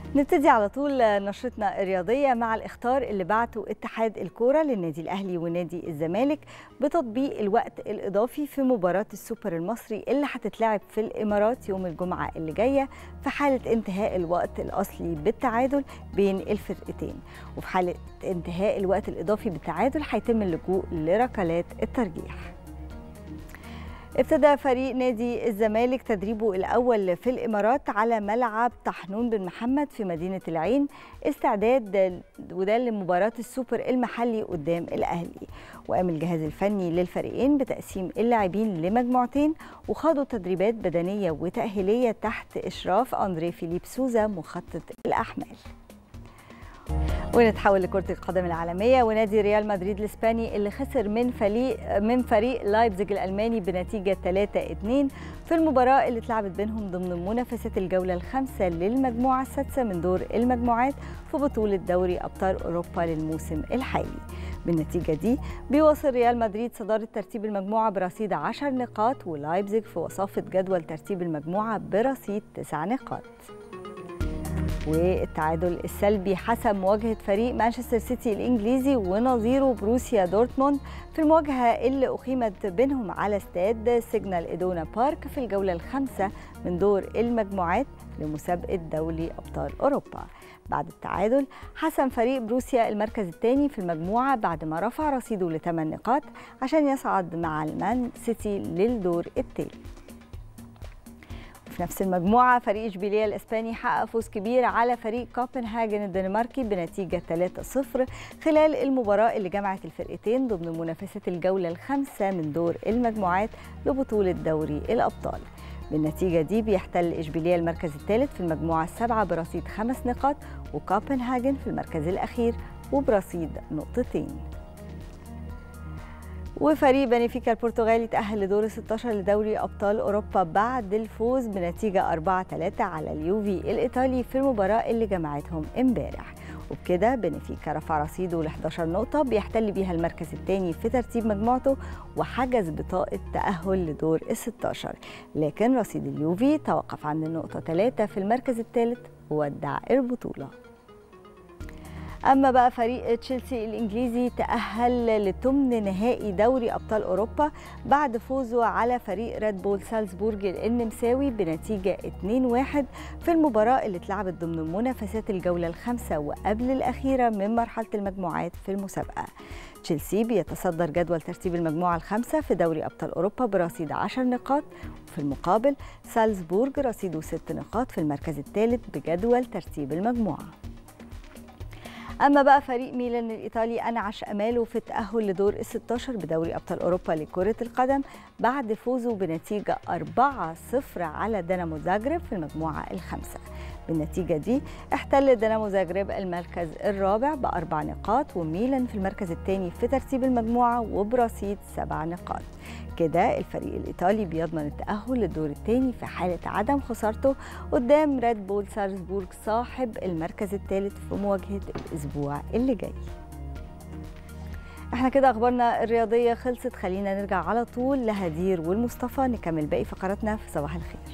نبتدي على طول نشرتنا الرياضية مع الإخطار اللي بعته اتحاد الكورة للنادي الأهلي ونادي الزمالك بتطبيق الوقت الإضافي في مباراة السوبر المصري اللي هتتلعب في الإمارات يوم الجمعة اللي جاية في حالة انتهاء الوقت الأصلي بالتعادل بين الفرقتين وفي حالة انتهاء الوقت الإضافي بالتعادل هيتم اللجوء لركلات الترجيح ابتدى فريق نادي الزمالك تدريبه الأول في الإمارات على ملعب طحنون بن محمد في مدينة العين استعداد وده لمباراة السوبر المحلي قدام الأهلي وقام الجهاز الفني للفريقين بتقسيم اللاعبين لمجموعتين وخاضوا تدريبات بدنية وتأهيلية تحت إشراف أندري فيليب سوزا مخطط الأحمال ونتحول لكرة القدم العالمية ونادي ريال مدريد الإسباني اللي خسر من فريق من فريق لايبزيج الألماني بنتيجة 3-2 في المباراة اللي اتلعبت بينهم ضمن منافسة الجولة الخامسة للمجموعة السادسة من دور المجموعات في بطولة دوري أبطال أوروبا للموسم الحالي. بالنتيجة دي بيواصل ريال مدريد صدارة ترتيب المجموعة برصيد 10 نقاط ولايبزيج في وصافة جدول ترتيب المجموعة برصيد 9 نقاط. والتعادل السلبي حسب مواجهة فريق مانشستر سيتي الإنجليزي ونظيره بروسيا دورتموند في المواجهة اللي أقيمت بينهم على استاد سيجنال إدونا بارك في الجولة الخامسة من دور المجموعات لمسابقة دولي أبطال أوروبا بعد التعادل حسم فريق بروسيا المركز الثاني في المجموعة بعد ما رفع رصيده لثمان نقاط عشان يصعد مع المان سيتي للدور التالي في نفس المجموعة فريق إشبيلية الإسباني حقق فوز كبير على فريق كوبنهاجن الدنماركي بنتيجة 3-0 خلال المباراة اللي جمعت الفرقتين ضمن منافسة الجولة الخامسة من دور المجموعات لبطولة دوري الأبطال بالنتيجة دي بيحتل إشبيلية المركز الثالث في المجموعة السابعة برصيد خمس نقاط وكوبنهاجن في المركز الأخير وبرصيد نقطتين وفريق بنفيكا البرتغالي تأهل لدور 16 لدوري أبطال أوروبا بعد الفوز بنتيجة 4-3 على اليوفي الإيطالي في المباراة اللي جمعتهم امبارح وبكده بنفيكا رفع رصيده ل 11 نقطة بيحتل بيها المركز الثاني في ترتيب مجموعته وحجز بطاقة تأهل لدور ال 16 لكن رصيد اليوفي توقف عند النقطة 3 في المركز الثالث وودع البطولة اما بقى فريق تشيلسي الانجليزي تاهل لثمن نهائي دوري ابطال اوروبا بعد فوزه على فريق ريد بول سالزبورج النمساوي بنتيجه 2-1 في المباراه اللي اتلعبت ضمن منافسات الجوله الخامسه وقبل الاخيره من مرحله المجموعات في المسابقه تشيلسي بيتصدر جدول ترتيب المجموعة الخامسة في دوري أبطال أوروبا برصيد 10 نقاط وفي المقابل سالزبورج رصيده 6 نقاط في المركز الثالث بجدول ترتيب المجموعة اما بقى فريق ميلان الايطالي انعش اماله في التاهل لدور ال 16 بدوري ابطال اوروبا لكره القدم بعد فوزه بنتيجه 4-0 على دينامو زاجرب في المجموعه الخامسه بالنتيجه دي احتل دينامو زاجرب المركز الرابع باربع نقاط وميلان في المركز الثاني في ترتيب المجموعه وبرصيد سبع نقاط كده الفريق الايطالي بيضمن التاهل للدور الثاني في حاله عدم خسارته قدام ريد بول سالزبورج صاحب المركز الثالث في مواجهه الاسبوع اللي جاي احنا كده اخبارنا الرياضيه خلصت خلينا نرجع على طول لهدير والمصطفى نكمل باقي فقراتنا في صباح الخير